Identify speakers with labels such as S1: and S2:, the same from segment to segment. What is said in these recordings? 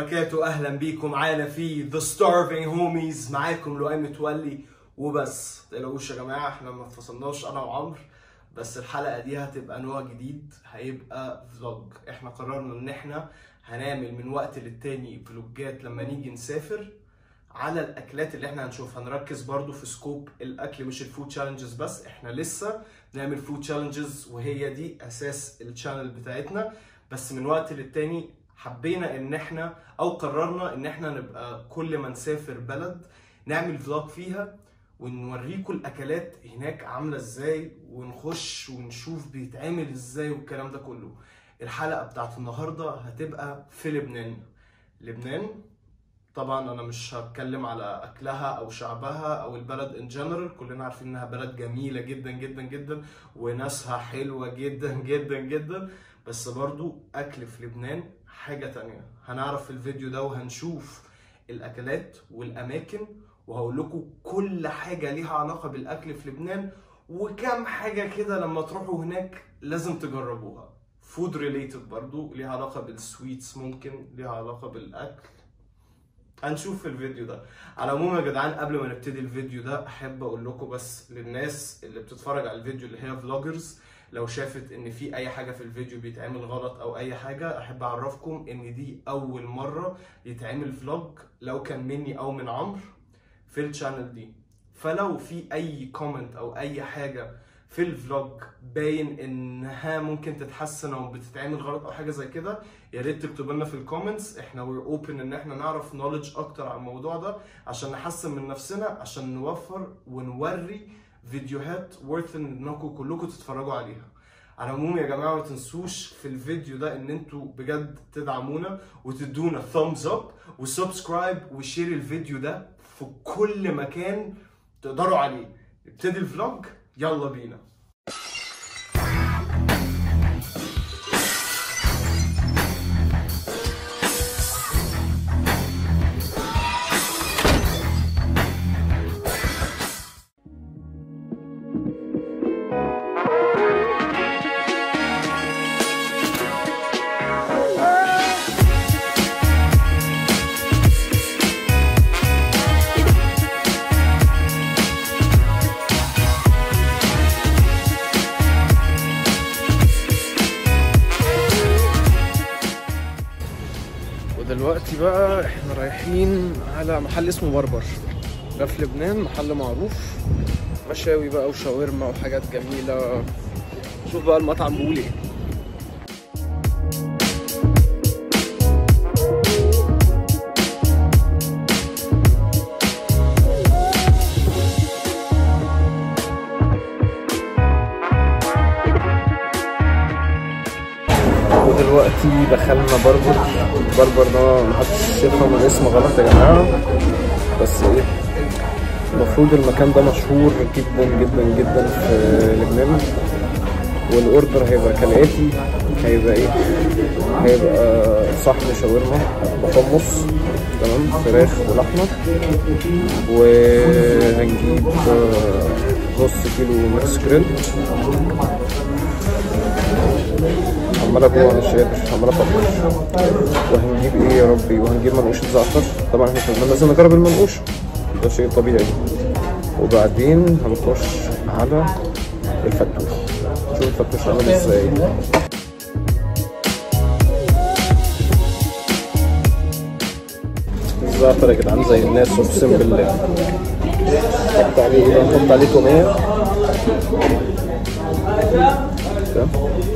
S1: وبركاته اهلا بيكم معانا في The Starving Homies معاكم لؤي متولي وبس متقلقوش يا جماعه احنا ما اتفصلناش انا وعمرو بس الحلقه دي هتبقى نوع جديد هيبقى فلوج احنا قررنا ان احنا هنعمل من وقت للتاني فلوجات لما نيجي نسافر على الاكلات اللي احنا هنشوفها هنركز برضو في سكوب الاكل مش الفود تشالنجز بس احنا لسه نعمل فود تشالنجز وهي دي اساس الشانل بتاعتنا بس من وقت للتاني حبينا ان احنا او قررنا ان احنا نبقى كل ما نسافر بلد نعمل فلوج فيها ونوريكم الاكلات هناك عامله ازاي ونخش ونشوف بيتعمل ازاي والكلام ده كله الحلقه بتاعت النهارده هتبقى في لبنان لبنان طبعا انا مش هتكلم على اكلها او شعبها او البلد ان جنرال كلنا عارفين انها بلد جميله جدا جدا جدا وناسها حلوه جدا جدا جدا بس برضو اكل في لبنان حاجه تانية هنعرف في الفيديو ده وهنشوف الاكلات والاماكن وهقول لكم كل حاجه ليها علاقه بالاكل في لبنان وكم حاجه كده لما تروحوا هناك لازم تجربوها فود ريليتد برضو ليها علاقه بالسويتس ممكن ليها علاقه بالاكل هنشوف في الفيديو ده على العموم يا جدعان قبل ما نبتدي الفيديو ده احب اقول لكم بس للناس اللي بتتفرج على الفيديو اللي هي فلوجرز لو شافت ان في اي حاجه في الفيديو بيتعمل غلط او اي حاجه احب اعرفكم ان دي اول مره يتعمل فلوج لو كان مني او من عمرو في الشانل دي فلو في اي كومنت او اي حاجه في الفلوج باين انها ممكن تتحسن او بتتعمل غلط او حاجه زي كده يا ريت تكتبوا لنا في الكومنتس احنا وير اوبن ان احنا نعرف نولج اكتر عن الموضوع ده عشان نحسن من نفسنا عشان نوفر ونوري فيديوهات ورث انكم كلكم تتفرجوا عليها على العموم يا جماعه ما تنسوش في الفيديو ده ان انتوا بجد تدعمونا وتدونا thumbs اب وسبسكرايب وشير الفيديو ده في كل مكان تقدروا عليه ابتدي الفلوج يلا بينا ودلوقتي بقى احنا رايحين على محل اسمه بربر ده في لبنان محل معروف مشاوي بقى وشاورما وحاجات جميلة شوف بقى المطعم بيقول ايه ودلوقتي دخلنا بربر بربر ده محدش يفهم الاسم غلط يا جماعة بس ايه المفروض المكان ده مشهور جدا جدا جدا في لبنان والاوردر هيبقى كالاتي هيبقى ايه هيبقى صحن شاورما بحمص تمام فراخ ولحمه وهنجيب آه، نص كيلو ميكس جريل عمال اجوع مش قادر عمال افكر وهنجيب ايه يا ربي وهنجيب منقوشة زعتر طبعا احنا كنا لازم نجرب المنقوشة ده شيء طبيعي وبعدين هنخش على الفتوش شوف الفتوش عامل ازاي الزعتر يا جدعان زي الناس اقسم بالله نحط عليه ايه نحط عليه تومية تمام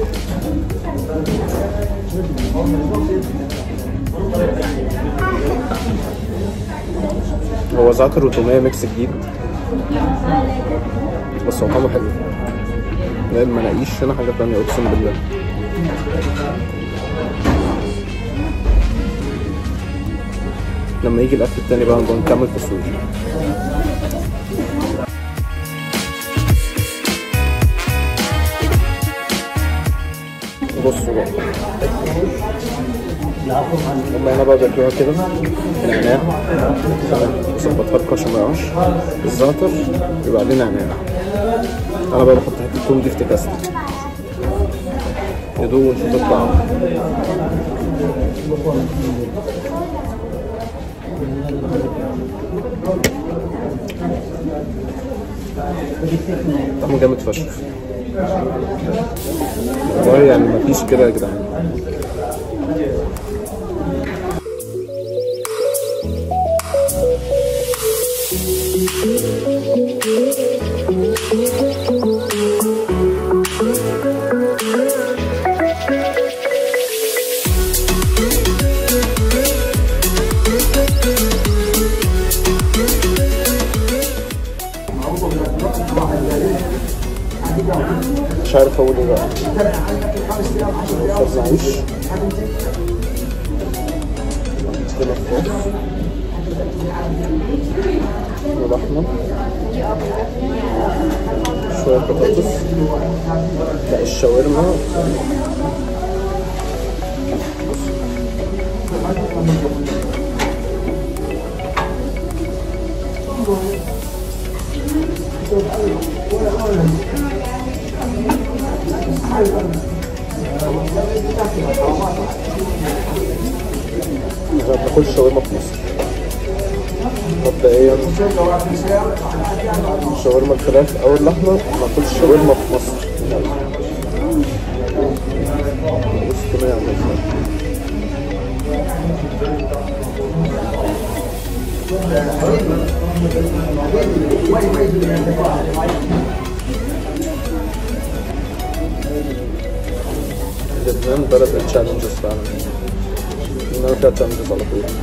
S1: هو زعتر وتومية ميكس جديد بس هو طعمه حلو لا المناقيش هنا حاجة تانية أقسم بالله لما يجي الأكل التاني بقى نبقى نكمل تصوير بصوا بقى هم هنا بقى بياكلوها كده نعناع ظبطها لكم عشان ما يقعش الزعتر يبقى عليه نعناع انا بقى بحط حته توم دي افتكاسه يا دوب ونشوف تطلع
S2: طعمه جامد فشخ والله يعني مفيش كده يا جدعان مش عارف اقول ايه بقى خبز عيش عندنا فراخ ولحمة شوية بطاطس لا الشاورما احنا ما بناكلش شاورما في مصر مبدئيا شاورما الفراخ او اللحمه ما بناكلش شاورما في مصر بص كمان عامل ازاي لبنان بلد التشالنجز فعلا لبنان فيها تشالنجز على طول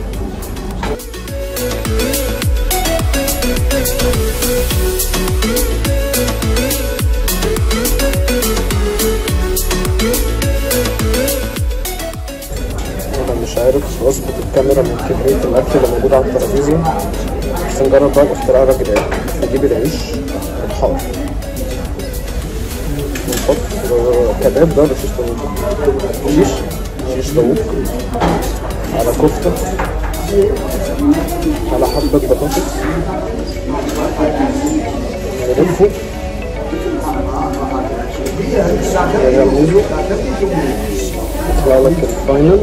S2: انا مش عارف اظبط الكاميرا من كمية الاكل اللي موجود على الترابيزة بس نجرب بقى الاختراع الراجل ايه نجيب العيش الحار ونحط آه، كباب ده ولا شيش طاووق شيش شيش طاووق على كفتة على حبة بطاطس نلفه نغمزه يطلع لك الفاينل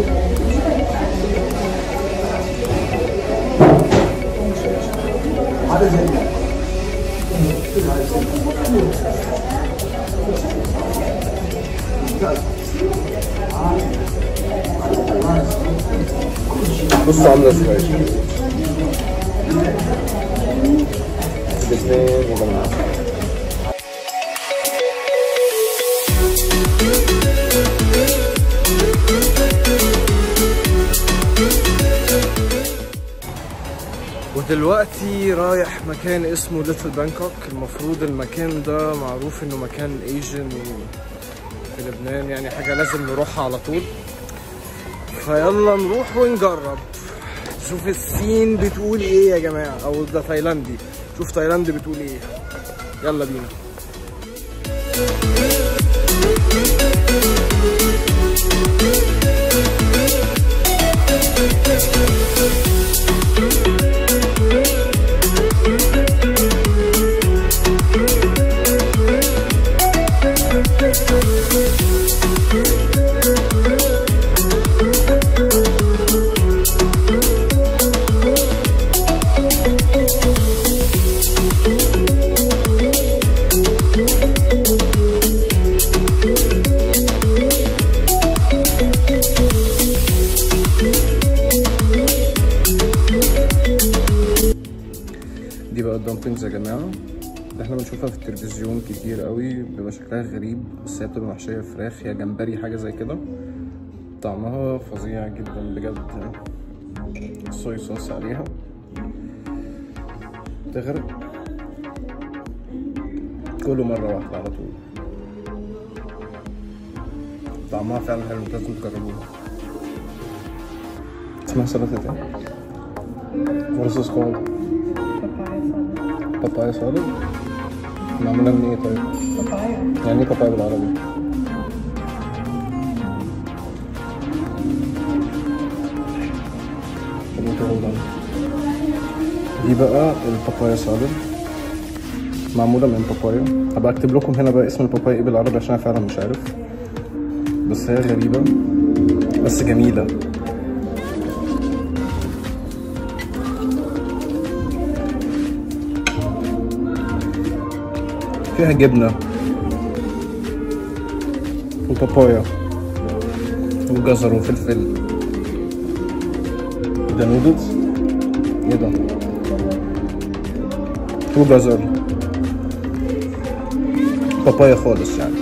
S2: بص عاملة ازاي الاثنين يا جماعة
S1: ودلوقتي رايح مكان اسمه ليتل بانكوك المفروض المكان ده معروف انه مكان ايجن في لبنان يعني حاجة لازم نروحها على طول فيلا نروح ونجرب شوف الصين بتقول ايه يا جماعة او ده تايلاندي شوف تايلاند بتقول ايه يلا بينا
S2: دي بقى الدمبلينجز يا جماعة اللي احنا بنشوفها في التلفزيون كتير قوي بيبقى شكلها غريب بس هي بتبقى محشية فراخ يا جمبري حاجة زي كده طعمها فظيع جدا بجد صويا صوص عليها تغرق كله مرة واحدة على طول طعمها فعلا حلو لازم تجربوها اسمها سلطة ايه؟ What is this called? بابايا صالب معمولة من ايه طيب؟
S3: بابايا
S2: يعني ايه بابايا بالعربي؟ طب انت hold on. دي بقى البابايا صالب معمولة من بابايا هبقى اكتب لكم هنا بقى اسم البابايا ايه بالعربي عشان انا فعلا مش عارف بس هي غريبة بس جميلة فيها جبنة وبابايا وجزر وفلفل ده نودلز ايه ده وجزر بابايا خالص يعني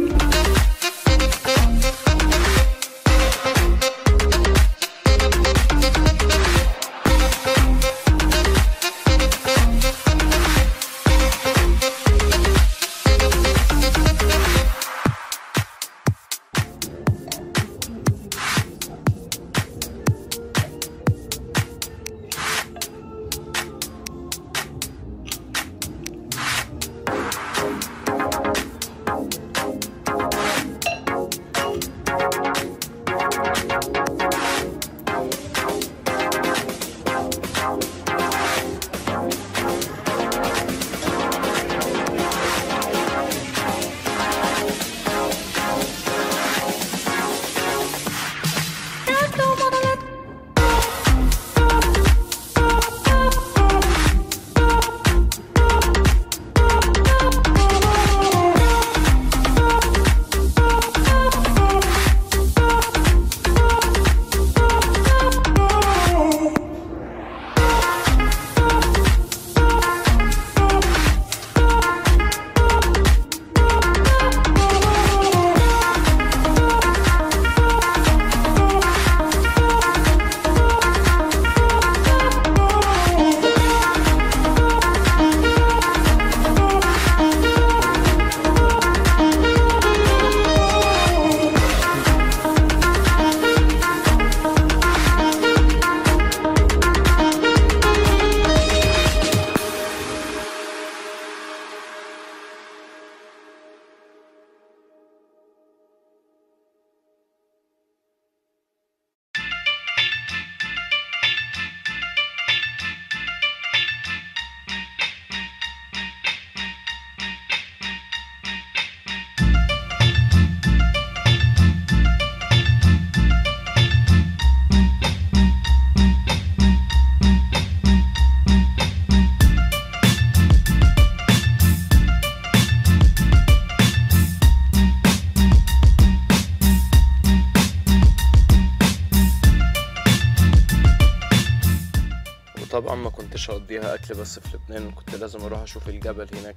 S2: وطبعا ما كنتش هقضيها اكل بس في لبنان كنت لازم اروح اشوف الجبل هناك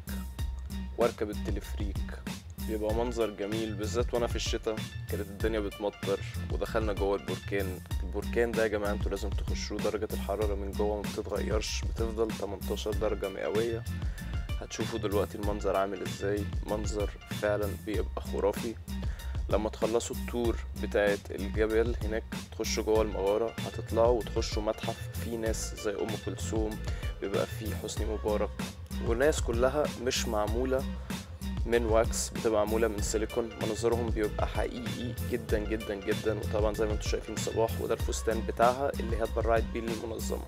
S2: واركب التلفريك بيبقى منظر جميل بالذات وانا في الشتاء كانت الدنيا بتمطر ودخلنا جوه البركان البركان ده يا جماعه انتوا لازم تخشوه درجه الحراره من جوه ما بتتغيرش بتفضل 18 درجه مئويه هتشوفوا دلوقتي المنظر عامل ازاي منظر فعلا بيبقى خرافي لما تخلصوا التور بتاعت الجبل هناك تخشوا جوه المغارة هتطلعوا وتخشوا متحف فيه ناس زي أم كلثوم بيبقى فيه حسني مبارك والناس كلها مش معمولة من واكس بتبقى معمولة من سيليكون منظرهم بيبقى حقيقي جدا جدا جدا وطبعا زي ما انتم شايفين صباح وده الفستان بتاعها اللي هي اتبرعت بيه للمنظمة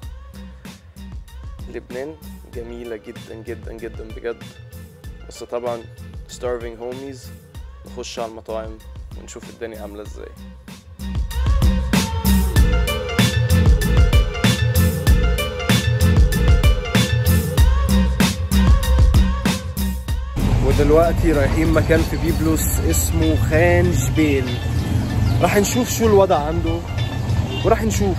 S2: لبنان جميلة جدا جدا جدا بجد بس طبعا starving homies نخش على المطاعم ونشوف الدنيا عاملة ازاي ودلوقتي رايحين مكان في بيبلوس اسمه خان جبيل راح نشوف شو الوضع عنده وراح نشوف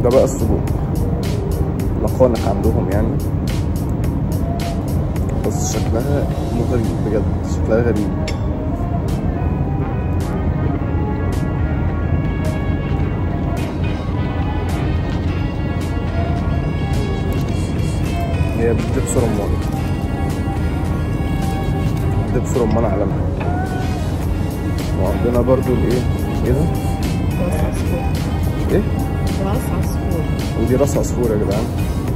S2: ده بقى السجق لقانق عندهم يعني بس شكلها مغري بجد شكلها غريب هي بدبس رمان دبس رمان علمها وعندنا برضو الايه ايه ده
S3: راس عصفور
S2: ايه
S3: راس عصفور
S2: ودي راس عصفور يا جدعان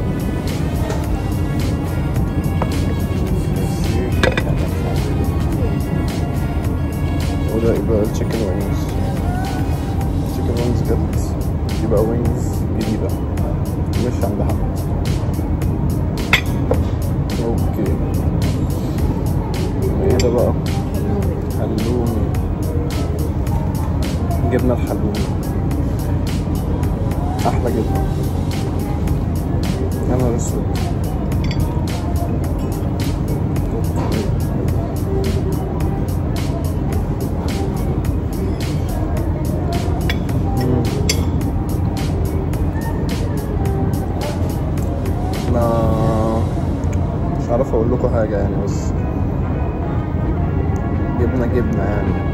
S2: وده يبقى التشيكن وينجز التشيكن وينجز جت يبقى وينجز جديدة مش عند حد اوكي ايه ده بقى حلومي جبنة الحلومي احلى جبنة يا نهار اسود مم. انا مش عارف اقول لكم حاجة يعني بس جبنة جبنة يعني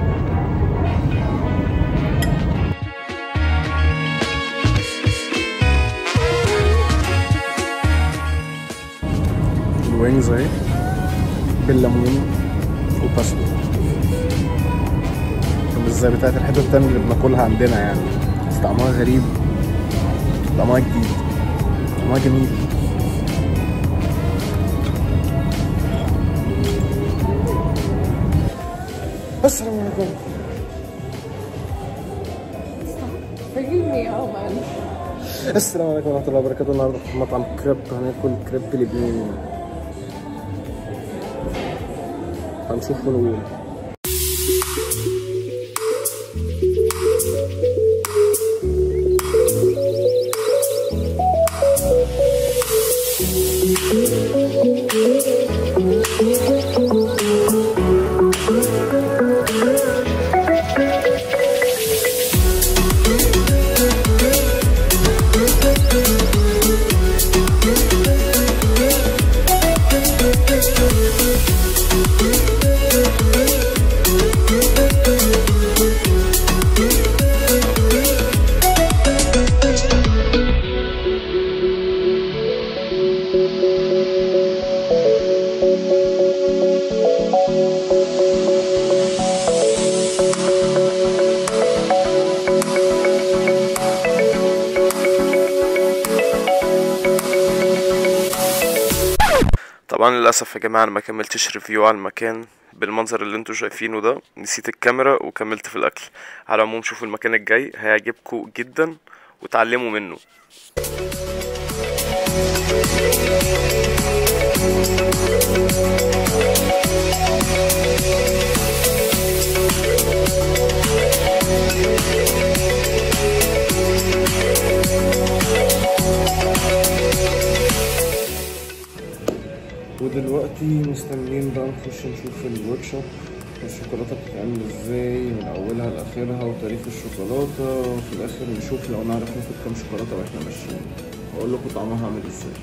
S2: الوينجز اهي بالليمون وباستو مش زي بتاعت الحتة التانية اللي بناكلها عندنا يعني بس طعمها غريب طعمها جديد طعمها جميل السلام عليكم
S3: Forgive me, oh man.
S2: السلام عليكم ورحمة الله وبركاته النهاردة في مطعم كريب هناكل كريب لبناني هنشوف ونقول
S4: طبعا للاسف يا جماعه انا ما كملتش ريفيو على المكان بالمنظر اللي انتوا شايفينه ده نسيت الكاميرا وكملت في الاكل على العموم شوفوا المكان الجاي هيعجبكم جدا وتعلموا منه
S2: ودلوقتي مستنيين بقى نخش نشوف الورك شوب الشوكولاتة بتتعمل ازاي من اولها لاخرها وتاريخ الشوكولاتة وفي الاخر نشوف لو نعرف ناخد كام شوكولاتة واحنا ماشيين هقول لكم طعمها عامل ازاي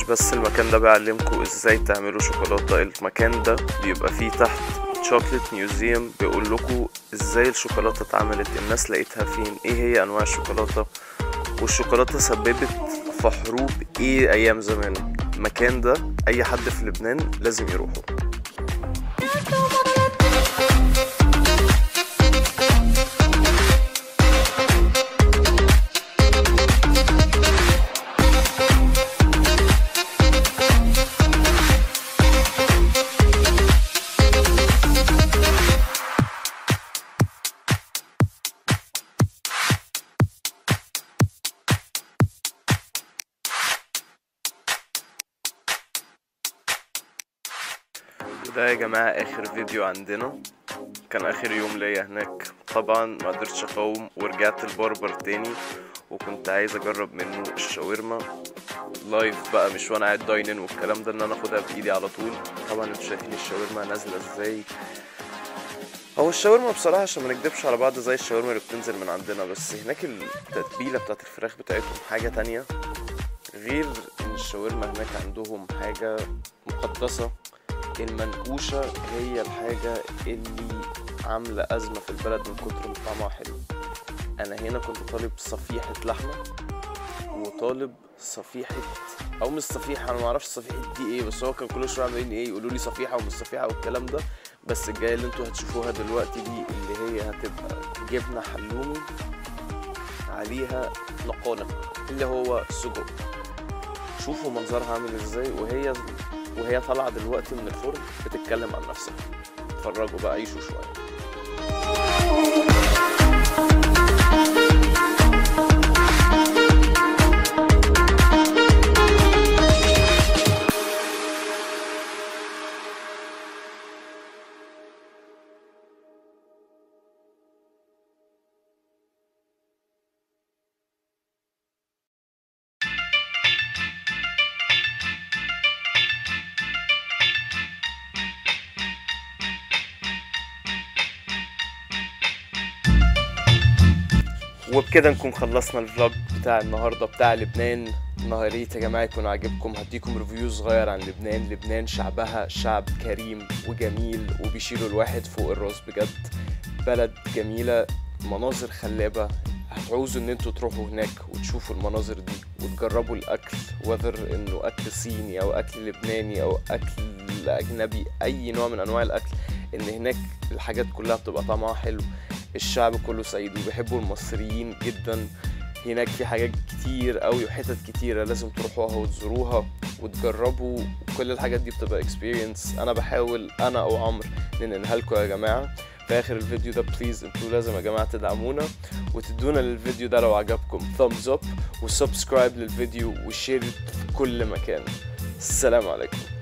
S4: بس المكان ده بيعلمكم ازاي تعملوا شوكولاتة المكان ده بيبقى فيه تحت شوكليت ميوزيوم بيقول لكم ازاي الشوكولاتة اتعملت الناس لقيتها فين ايه هي انواع الشوكولاتة والشوكولاتة سببت في حروب ايه ايام زمان المكان ده اي حد في لبنان لازم يروحه وده يا جماعة آخر فيديو عندنا كان آخر يوم ليا هناك طبعا ما قدرتش أقاوم ورجعت الباربر تاني وكنت عايز أجرب منه الشاورما لايف بقى مش وانا قاعد داينن والكلام ده ان انا اخدها بايدي على طول طبعا انتوا شايفين الشاورما نازله ازاي هو الشاورما بصراحه عشان ما نكدبش على بعض زي الشاورما اللي بتنزل من عندنا بس هناك التتبيله بتاعت الفراخ بتاعتهم حاجه تانية غير ان الشاورما هناك عندهم حاجه مقدسه المنقوشه هي الحاجه اللي عامله ازمه في البلد من كتر ما طعمها حلو انا هنا كنت طالب صفيحه لحمه وطالب صفيحه او مش صفيحه انا ما اعرفش صفيحه دي ايه بس هو كان كل شويه عمالين ايه يقولوا لي صفيحه ومش صفيحه والكلام ده بس الجايه اللي انتوا هتشوفوها دلوقتي دي اللي هي هتبقى جبنه حلومي عليها نقانق اللي هو سجق شوفوا منظرها عامل ازاي وهي وهي طالعه دلوقتي من الفرن بتتكلم عن نفسها اتفرجوا بقى عيشوا شويه وبكده نكون خلصنا الفلوج بتاع النهارده بتاع لبنان نهاريت يا جماعه يكون عاجبكم هديكم ريفيو صغير عن لبنان لبنان شعبها شعب كريم وجميل وبيشيلوا الواحد فوق الراس بجد بلد جميله مناظر خلابه هتعوزوا ان انتوا تروحوا هناك وتشوفوا المناظر دي وتجربوا الاكل وذر انه اكل صيني او اكل لبناني او اكل اجنبي اي نوع من انواع الاكل ان هناك الحاجات كلها بتبقى طعمها حلو الشعب كله سعيد وبيحبوا المصريين جدا هناك في حاجات كتير قوي وحتت كتيرة لازم تروحوها وتزوروها وتجربوا كل الحاجات دي بتبقى experience انا بحاول انا او عمرو ننقلها لكم يا جماعة في اخر الفيديو ده بليز انتوا لازم يا جماعة تدعمونا وتدونا للفيديو ده لو عجبكم thumbs up وسبسكرايب للفيديو وشير في كل مكان السلام عليكم